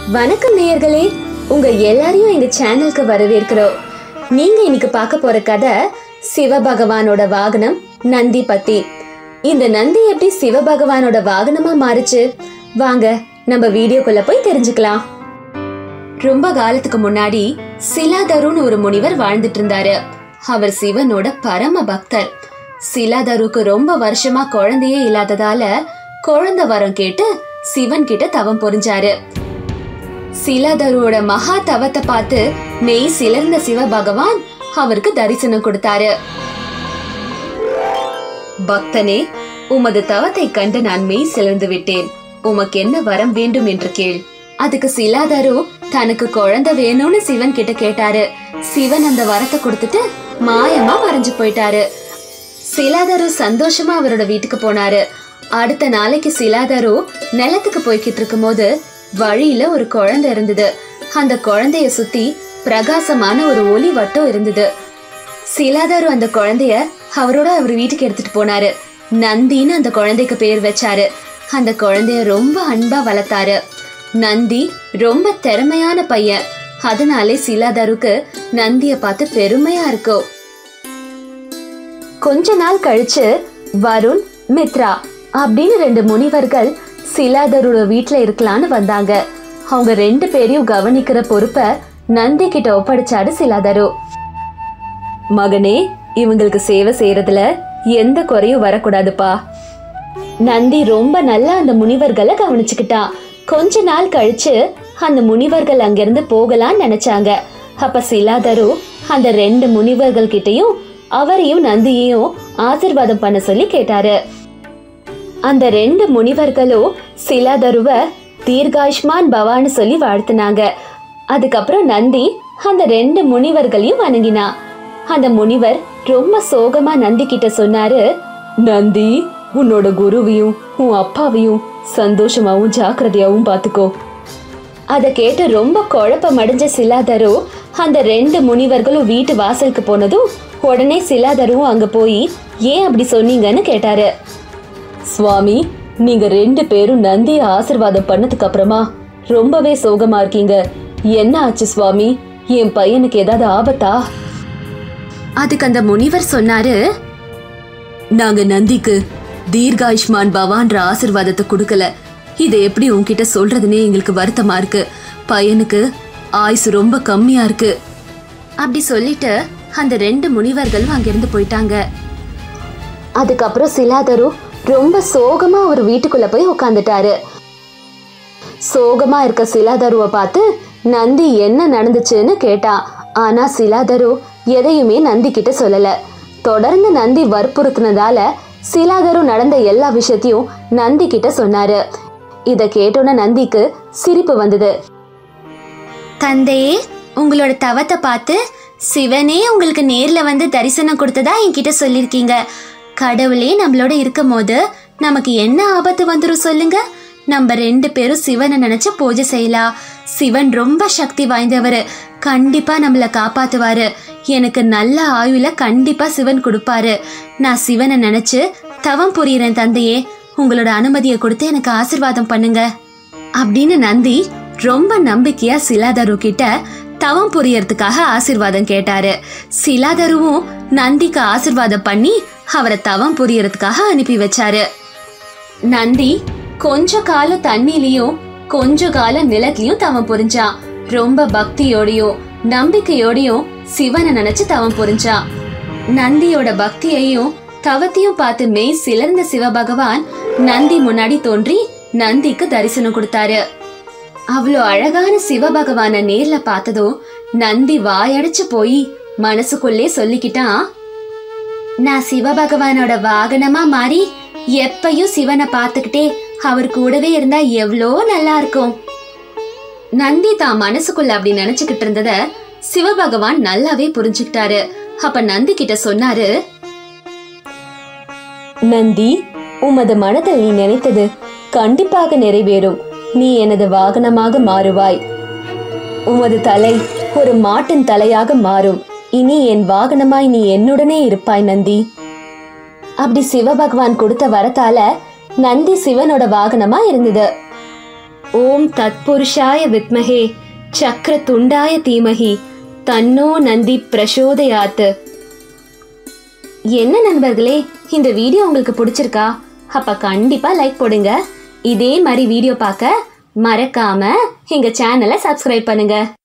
வணக்கம் நேயர்களே உங்க எல்லாரையும் எங்க சேனலுக்கு வரவேற்கிறோம் நீங்க இன்னைக்கு பார்க்க போற கதை சிவபகவானோட வாகனம் நந்தி பத்தி இந்த நந்தி எப்படி சிவபகவானோட வாகனமா மாறுச்சு வாங்க நம்ம வீடியோக்குள்ள போய் தெரிஞ்சுக்கலாம் ரொம்ப காலத்துக்கு முன்னாடி சிலாதருன்னு ஒரு முனிவர் வாழ்ந்துட்டு இருந்தாரு அவர் சிவனோட பரம பக்தர் சிலாதருக்கு ரொம்ப வருஷமா குழந்தையே இல்லாததால குழந்தை வரம் கேட்டு சிவன் கிட்ட தவம் புரிஞ்சாரு சிலாதருவோட மகா தவத்தை பார்த்து மெய் சிலர்ந்த சிவபகவான் அவருக்கு தரிசனம் கொடுத்தாரு பக்தனே உமது தவத்தை கண்டு நான் மெய் சிலர்ந்து விட்டேன் உமக்கு என்ன வரம் வேண்டும் என்று கேள் அதுக்கு சிலாதரு தனக்கு குழந்தை வேணும்னு சிவன் கிட்ட கேட்டாரு சிவன் அந்த வரத்தை கொடுத்துட்டு மாயமா மறைஞ்சு போயிட்டாரு சிலாதரு சந்தோஷமா அவரோட வீட்டுக்கு போனாரு அடுத்த நாளைக்கு சிலாதரு நிலத்துக்கு போய்கிட்டு இருக்கும்போது வழியில ஒரு குழந்தை இருந்தது அந்த குழந்தைய சுத்தி பிரகாசமான ஒரு ஒளி வட்டம் இருந்தது சிலாதரு அந்த குழந்தைய அவரோட அவர் வீட்டுக்கு எடுத்துட்டு போனாரு நந்தின்னு அந்த குழந்தைக்கு பேர் வச்சாரு அந்த குழந்தைய ரொம்ப அன்பா வளர்த்தாரு நந்தி ரொம்ப திறமையான பையன் அதனாலே சிலாதருக்கு நந்திய பார்த்து பெருமையா இருக்கும் கொஞ்ச நாள் கழிச்சு வருண் மித்ரா அப்படின்னு ரெண்டு முனிவர்கள் சிலாதரோட வீட்ல இருக்கலான்னு வந்தாங்க அவங்க ரெண்டு பேரையும் கவனிக்கிற பொறுப்பை நந்தி கிட்ட ஒப்படைச்சாரு சிலாதரு மகனே இவங்களுக்கு சேவை செய்யறதுல எந்த குறையும் வரக்கூடாதுப்பா நந்தி ரொம்ப நல்லா அந்த முனிவர்களை கவனிச்சுக்கிட்டான் கொஞ்ச நாள் கழிச்சு அந்த முனிவர்கள் அங்கிருந்து போகலான்னு நினைச்சாங்க அப்ப சிலாதரு அந்த ரெண்டு முனிவர்கள் கிட்டயும் அவரையும் நந்தியையும் ஆசிர்வாதம் பண்ண சொல்லி கேட்டாரு அந்த ரெண்டு முனிவர்களும் சிலாதருவ தீர்காயுஷ்மான் பவான்னு சொல்லி வாழ்த்துனாங்க அதுக்கப்புறம் நந்தி அந்த ரெண்டு முனிவர்களையும் வணங்கினா அந்த முனிவர் ரொம்ப சோகமா நந்தி கிட்ட சொன்னாரு நந்தி உன்னோட குருவையும் உன் அப்பாவையும் சந்தோஷமாவும் ஜாக்கிரதையாவும் பாத்துக்கோ அதை கேட்டு ரொம்ப குழப்பம் அடைஞ்ச சிலாதரு அந்த ரெண்டு முனிவர்களும் வீட்டு வாசலுக்கு போனதும் உடனே சிலாதரும் அங்க போய் ஏன் அப்படி சொன்னீங்கன்னு கேட்டாரு சுவாமி நீங்க ரெண்டு பேரும் நந்திய ஆசிர்வாதம் பண்ணதுக்கு அப்புறமா ரொம்பவே சோகமா இருக்கீங்க என்ன ஆச்சு சுவாமி என் பையனுக்கு ஏதாவது ஆபத்தா அதுக்கு அந்த முனிவர் சொன்னாரு நாங்க நந்திக்கு தீர்காயுஷ்மான் பவான்ற ஆசிர்வாதத்தை கொடுக்கல இதை எப்படி உன்கிட்ட சொல்றதுனே எங்களுக்கு வருத்தமா இருக்கு பையனுக்கு ஆயுசு ரொம்ப கம்மியா இருக்கு அப்படி சொல்லிட்டு அந்த ரெண்டு முனிவர்களும் அங்கிருந்து போயிட்டாங்க அதுக்கப்புறம் சிலாதரு ரொம்ப சோகமா ஒரு வீட்டுக்குள்ள போய் உட்காந்துட்டாரு சோகமா இருக்க சிலாதருவை பார்த்து நந்தி என்ன நடந்துச்சுன்னு கேட்டா ஆனா சிலாதரு எதையுமே நந்தி கிட்ட சொல்லல தொடர்ந்து நந்தி வற்புறுத்தினதால சிலாதரு நடந்த எல்லா விஷயத்தையும் நந்தி கிட்ட சொன்னாரு இத கேட்டோன்ன நந்திக்கு சிரிப்பு வந்தது தந்தையே உங்களோட தவத்தை பார்த்து சிவனே உங்களுக்கு நேர்ல வந்து தரிசனம் கொடுத்ததா என்கிட்ட சொல்லிருக்கீங்க கடவுளே நம்மளோட இருக்கும் போது நமக்கு என்ன ஆபத்து வந்துரும் சொல்லுங்க நம்ம ரெண்டு பேரும் சிவனை நினைச்சு பூஜை செய்யலாம் சிவன் ரொம்ப சக்தி வாய்ந்தவர் கண்டிப்பா நம்மள காப்பாத்துவாரு எனக்கு நல்ல ஆயுள கண்டிப்பா சிவன் கொடுப்பாரு நான் சிவனை நினைச்சு தவம் புரியுறேன் தந்தையே உங்களோட அனுமதியை கொடுத்து எனக்கு ஆசிர்வாதம் பண்ணுங்க அப்படின்னு நந்தி ரொம்ப நம்பிக்கையா சிலாதரு கிட்ட தவம் புரியறதுக்காக ஆசிர்வாதம் கேட்டாரு சிலாதருவும் நந்திக்கு ஆசிர்வாதம் பண்ணி அவரை தவம் புரியறதுக்காக அனுப்பி வச்சாரு நந்தி கொஞ்ச காலம் தண்ணிலையும் கொஞ்ச காலம் நிலத்திலயும் தவம் புரிஞ்சான் ரொம்ப பக்தியோடையும் நம்பிக்கையோடையும் சிவனை நினைச்சு தவம் புரிஞ்சான் நந்தியோட பக்தியையும் தவத்தையும் பார்த்து மெய் சிலர்ந்த சிவபகவான் நந்தி முன்னாடி தோன்றி நந்திக்கு தரிசனம் கொடுத்தாரு அவ்வளோ அழகான சிவபகவான நேர்ல பார்த்ததும் நந்தி வாயடைச்சு போய் மனசுக்குள்ளே சொல்லிக்கிட்டான் நான் சிவபகவானோட வாகனமா மாறி எப்பயும் சிவனை பார்த்துக்கிட்டே அவர் கூடவே இருந்தா எவ்வளோ நல்லா இருக்கும் நந்தி தான் மனசுக்குள்ள அப்படி நினைச்சுக்கிட்டு இருந்தத சிவபகவான் நல்லாவே புரிஞ்சுக்கிட்டாரு அப்ப நந்தி கிட்ட சொன்னாரு நந்தி உமது மனதில் நீ நினைத்தது கண்டிப்பாக நிறைவேறும் நீ எனது வாகனமாக மாறுவாய் உமது தலை ஒரு மாட்டின் தலையாக மாறும் இனி என் வாகனமாய் நீ என்னுடனே இருப்பாய் நந்தி அப்படி சிவபகவான் கொடுத்த வரத்தால நந்தி சிவனோட வாகனமா இருந்தது ஓம் தத்புருஷாய வித்மஹே சக்கர துண்டாய தீமஹி தன்னோ நந்தி பிரசோதயாத் என்ன நண்பர்களே இந்த வீடியோ உங்களுக்கு பிடிச்சிருக்கா அப்ப கண்டிப்பா லைக் போடுங்க இதே மாதிரி வீடியோ பார்க்க மறக்காம எங்க சேனலை சப்ஸ்கிரைப் பண்ணுங்க